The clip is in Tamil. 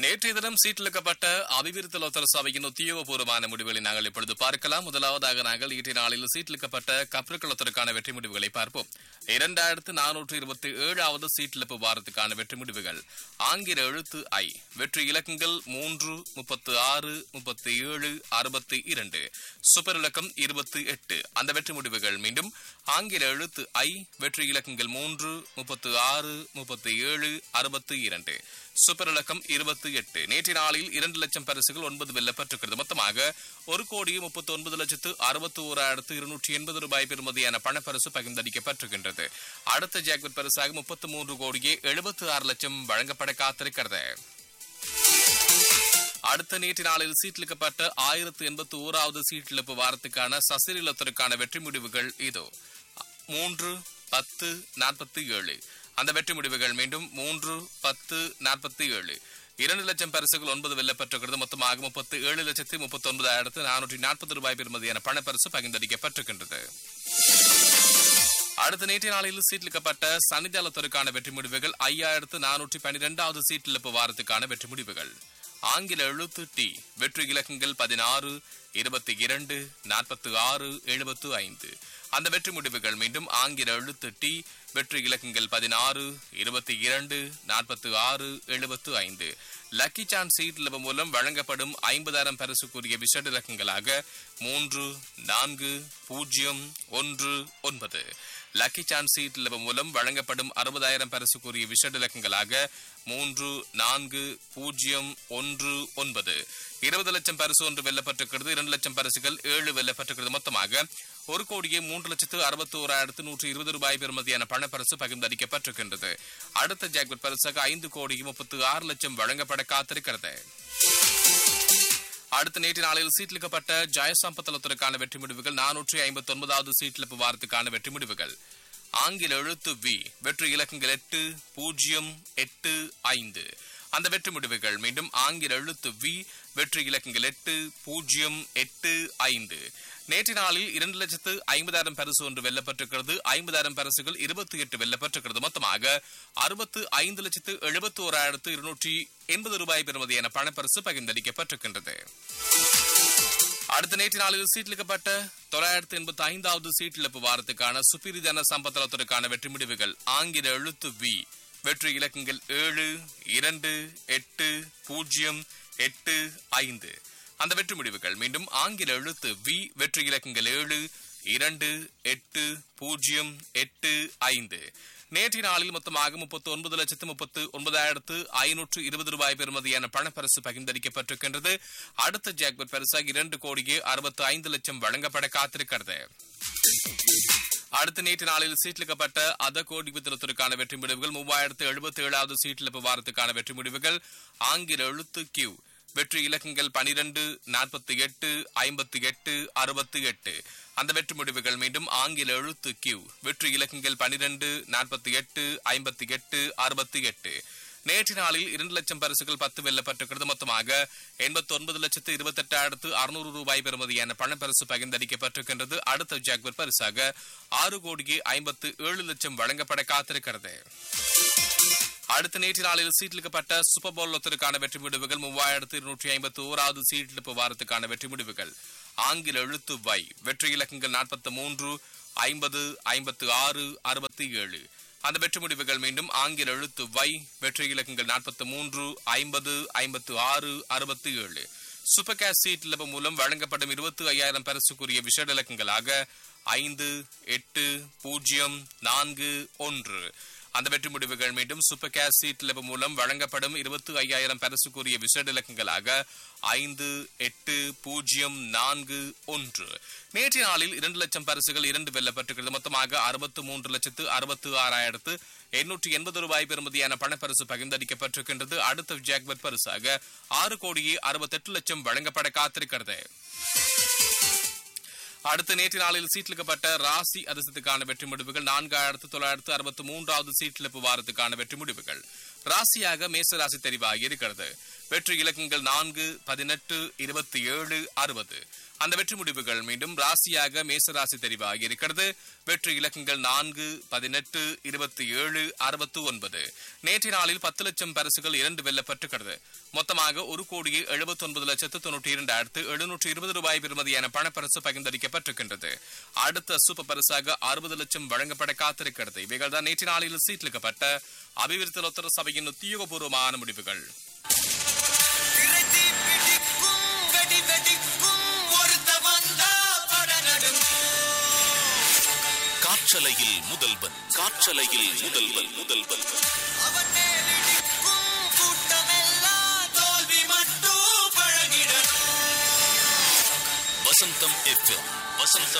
நேற்றைய தினம் சீட்டிழுக்கப்பட்ட அபிவிருத்தி லோத்தர சபையின் உத்தியோகபூர்வமான முடிவுகளை நாங்கள் இப்பொழுது பார்க்கலாம் முதலாவதாக நாங்கள் ஈட்டி நாளில் சீட்டிழுக்கப்பட்ட கப்ருக்களத்திற்கான வெற்றி முடிவுகளை பார்ப்போம் இரண்டாயிரத்து நானூற்று இருபத்தி ஏழாவது சீட்டிழப்பு வாரத்துக்கான வெற்றி முடிவுகள் ஆங்கில எழுத்து ஐ வெற்றி இலக்கங்கள் மூன்று முப்பத்து ஆறு முப்பத்தி ஏழு அறுபத்தி இரண்டு சூப்பர் இலக்கம் இருபத்தி எட்டு அந்த வெற்றி முடிவுகள் மீண்டும் ஆங்கில எழுத்து ஐ வெற்றி இலக்கங்கள் மூன்று முப்பத்து ஆறு முப்பத்தி ஏழு அறுபத்தி இரண்டு சூப்பர் இலக்கம் இருபத்தி எட்டு நேற்று நாளில் இரண்டு லட்சம் பரிசுகள் ஒன்பது வெல்ல பெற்றுக்கிறது மொத்தமாக ஒரு கோடி முப்பத்தி ஒன்பது லட்சத்து அறுபத்தி ஓராயிரத்து இருநூற்றி எண்பது ரூபாய் பெறுமதியான பணப்பரிசு பகிர்ந்தளிக்கப்பட்டிருக்கின்றது அடுத்த ஜாக்வெட் பரிசாக முப்பத்தி மூன்று கோடியே எழுபத்தி ஆறு லட்சம் வழங்கப்பட காத்திருக்கிறது அடுத்த நேற்று நாளில் சீட்டிலிக்கப்பட்ட ஆயிரத்து எண்பத்தி ஓராவது சீட்டிழப்பு வாரத்துக்கான சசிரிலத்திற்கான வெற்றி முடிவுகள் இதோ மூன்று பத்து நாற்பத்தி ஏழு அந்த வெற்றி முடிவுகள் மீண்டும் மூன்று பத்து நாற்பத்தி ஏழு இரண்டு லட்சம் பரிசுகள் ஒன்பது வெல்ல பெற்றுகிறது மொத்தமாக முப்பத்தி ஏழு லட்சத்தி முப்பத்தி ஒன்பதாயிரத்து நானூற்றி நாற்பது ரூபாய் பெறுமதியான பணப்பரிசு பகிர்ந்தளிக்கப்பட்டிருக்கின்றது அடுத்த நேற்றைய நாளில் சீட்டிலிக்கப்பட்ட சனிதளத்திற்கான வெற்றி முடிவுகள் ஐயாயிரத்து நானூற்றி பன்னிரெண்டாவது சீட்டிழப்பு வாரத்துக்கான வெற்றி முடிவுகள் ஆங்கில எழுத்து டி வெற்றி இலக்கங்கள் பதினாறு இருபத்தி இரண்டு நாற்பத்தி ஆறு எழுபத்து ஐந்து அந்த வெற்றி முடிவுகள் மீண்டும் ஆங்கில எழுத்து டி வெற்றி இலக்கங்கள் பதினாறு இருபத்தி இரண்டு நாற்பத்தி ஆறு எழுபத்து ஐந்து லக்கி சான்ஸ் சீட் மூலம் வழங்கப்படும் ஐம்பதாயிரம் பரிசுக்குரிய விஷட இலக்கங்களாக மூன்று நான்கு பூஜ்ஜியம் ஒன்று ஒன்பது லக்கி சான்ஸ் சீட் மூலம் வழங்கப்படும் அறுபதாயிரம் பரிசுக்குரிய விஷட இலக்கங்களாக மூன்று நான்கு பூஜ்ஜியம் ஒன்று ஒன்பது இருபது லட்சம் பரிசு ஒன்று வெல்லப்பட்டிருக்கிறது இரண்டு லட்சம் பரிசுகள் ஏழு வெல்லப்பட்டிருக்கிறது மொத்தமாக ஒரு கோடியே மூன்று லட்சத்து அறுபத்தி ஓராயிரத்து நூற்றி இருபது ரூபாய் பெறுமதியான பணப்பரிசு பகிர்ந்தளிக்கப்பட்டிருக்கின்றது அடுத்த ஜாக்வெட் பரிசாக ஐந்து கோடியே முப்பத்தி ஆறு லட்சம் வழங்கப்பட காத்திருக்கிறது அடுத்த நேற்று நாளில் சீட்டிலிக்கப்பட்ட ஜெயசம்பத்தலத்திற்கான வெற்றி முடிவுகள் நானூற்றி ஐம்பத்தி ஒன்பதாவது சீட்டிழப்பு வாரத்துக்கான வெற்றி முடிவுகள் ஆங்கில எழுத்து வி வெற்றி இலக்கங்கள் எட்டு பூஜ்ஜியம் எட்டு ஐந்து அந்த வெற்றி முடிவுகள் மீண்டும் ஆங்கில எழுத்து வி வெற்றி இலக்கங்கள் எட்டு பூஜ்ஜியம் எட்டு ஐந்து நேற்று நாளில் இரண்டு லட்சத்து ஐம்பதாயிரம் பரிசு ஒன்று வெல்லப்பட்டிருக்கிறது ஐம்பதாயிரம் பரிசுகள் இருபத்தி எட்டு வெல்லப்பட்டிருக்கிறது மொத்தமாக அறுபத்து ஐந்து லட்சத்து எழுபத்தி ஓராயிரத்து இருநூற்றி எண்பது ரூபாய் பெறுமதியான பணப்பரிசு பகிர்ந்தளிக்கப்பட்டிருக்கின்றது அடுத்த நேற்று நாளில் சீட்டிலிக்கப்பட்ட தொள்ளாயிரத்து எண்பத்தி ஐந்தாவது சீட்டிழப்பு வாரத்துக்கான சுப்பிரிதன சம்பத்தலத்திற்கான வெற்றி முடிவுகள் ஆங்கில எழுத்து வி வெற்றி இலக்கங்கள் ஏழு இரண்டு எட்டு பூஜ்ஜியம் எட்டு ஐந்து அந்த வெற்றி முடிவுகள் மீண்டும் ஆங்கில எழுத்து வி வெற்றி இலக்கங்கள் ஏழு இரண்டு எட்டு பூஜ்ஜியம் எட்டு ஐந்து நேற்றைய நாளில் மொத்தமாக முப்பத்தி ஒன்பது லட்சத்து முப்பத்து ஒன்பதாயிரத்து ஐநூற்று இருபது ரூபாய் பெறுமதியான பணப்பரிசு பகிர்ந்தளிக்கப்பட்டிருக்கின்றது அடுத்த ஜாக்பட் பரிசாக இரண்டு கோடியே அறுபத்தி ஐந்து லட்சம் வழங்கப்பட காத்திருக்கிறது அடுத்த நேற்று நாளில் சீட்டிலிக்கப்பட்ட அத கோடி வித்திரத்திற்கான வெற்றி முடிவுகள் மூவாயிரத்து எழுபத்தி ஏழாவது சீட்டிழப்பு வாரத்துக்கான வெற்றி முடிவுகள் ஆங்கில எழுத்து கியூ வெற்றி இலக்கங்கள் பனிரெண்டு நாற்பத்தி எட்டு ஐம்பத்தி எட்டு அறுபத்தி எட்டு அந்த வெற்றி முடிவுகள் மீண்டும் ஆங்கில எழுத்து கியூ வெற்றி இலக்கங்கள் பனிரெண்டு நாற்பத்தி எட்டு ஐம்பத்தி எட்டு அறுபத்தி எட்டு நேற்று நாளில் இரண்டு லட்சம் பரிசுகள் பத்து வெல்லப்பட்டிருக்கிறது மொத்தமாக எண்பத்தி ஒன்பது லட்சத்து இருபத்தி எட்டாயிரத்து அறுநூறு ரூபாய் பெறுமதியான பணப்பரிசு பகிர்ந்தளிக்கப்பட்டிருக்கின்றது அடுத்த ஜாக்வர் பரிசாக ஆறு கோடியே ஐம்பத்து ஏழு லட்சம் வழங்கப்பட காத்திருக்கிறது அடுத்த நேற்று நாளில் சீட்டிலிக்கப்பட்ட சூப்பர் பவுல் ஒத்தருக்கான வெற்றி முடிவுகள் மூவாயிரத்து இருநூற்றி ஐம்பத்தி ஓராவது சீட்டிழப்பு வாரத்துக்கான வெற்றி முடிவுகள் ஆங்கில எழுத்து வை வெற்றி இலக்கங்கள் நாற்பத்தி மூன்று ஐம்பது ஐம்பத்து ஆறு அறுபத்தி ஏழு அந்த வெற்றி முடிவுகள் மீண்டும் ஆங்கில எழுத்து வை வெற்றி இலக்கங்கள் நாற்பத்தி மூன்று ஐம்பது ஐம்பத்து ஆறு அறுபத்தி ஏழு சூப்பர் கேஷ் சீட் இலப்பு மூலம் வழங்கப்படும் இருபத்தி ஐயாயிரம் பரிசுக்குரிய விஷட இலக்கங்களாக ஐந்து எட்டு பூஜ்ஜியம் நான்கு ஒன்று அந்த வெற்றி முடிவுகள் மீண்டும் சூப்பர் கேஷ் சீட் லெபு மூலம் வழங்கப்படும் இருபத்தி ஐயாயிரம் பரிசுக்குரிய விசேட இலக்கங்களாக ஐந்து எட்டு பூஜ்ஜியம் நான்கு ஒன்று நேற்றைய நாளில் இரண்டு லட்சம் பரிசுகள் இரண்டு வெல்லப்பட்டிருக்கிறது மொத்தமாக அறுபத்து மூன்று லட்சத்து அறுபத்து ஆறாயிரத்து எண்ணூற்றி எண்பது ரூபாய் பெறுமதியான பணப்பரிசு பகிர்ந்தளிக்கப்பட்டிருக்கின்றது அடுத்த ஜாக்பட் பரிசாக ஆறு கோடியே அறுபத்தெட்டு லட்சம் வழங்கப்பட காத்திருக்கிறது அடுத்த நேற்று நாளில் சீட்டிலிக்கப்பட்ட ராசி அதிசயத்துக்கான வெற்றி முடிவுகள் நான்காயிரத்து தொள்ளாயிரத்து அறுபத்தி மூன்றாவது சீட்டிழப்பு வாரத்துக்கான வெற்றி முடிவுகள் ராசியாக மேசராசி தெரிவாகி இருக்கிறது வெற்றி இலக்கங்கள் நான்கு பதினெட்டு இருபத்தி ஏழு அறுபது அந்த வெற்றி முடிவுகள் மீண்டும் ராசியாக மேசராசி தெரிவாகி இருக்கிறது வெற்றி இலக்கங்கள் நான்கு பதினெட்டு இருபத்தி ஏழு அறுபத்து ஒன்பது நேற்றைய நாளில் பத்து லட்சம் பரிசுகள் இரண்டு வெல்லப்பட்டிருக்கிறது மொத்தமாக ஒரு கோடியே எழுபத்தி ஒன்பது லட்சத்து தொண்ணூற்றி இரண்டாயிரத்து எழுநூற்று இருபது ரூபாய் பெறுமதியான பணப்பரிசு பகிர்ந்தளிக்கப்பட்டிருக்கின்றது அடுத்த சூப்பர் பரிசாக அறுபது லட்சம் வழங்கப்பட காத்திருக்கிறது இவைகள் தான் நேற்று நாளில் சீட்லிக்கப்பட்ட அபிவிருத்தி லொத்தர சபையின் உத்தியோகபூர்வமான முடிவுகள் திரைதி பிடிக்கும் வெடி வெடிக்கும் ஒருத்த வந்தா படநடுங்கும் காற்றலையில் முதல்வன் காற்றலையில் முதல்வன் முதல்வன் அவன் மேலிடிக்கும் கூட்டமெல்லாம் தோல்வி மட்டும் பழகிடணும் வசந்தம் எஃப்எம் வசந்தம்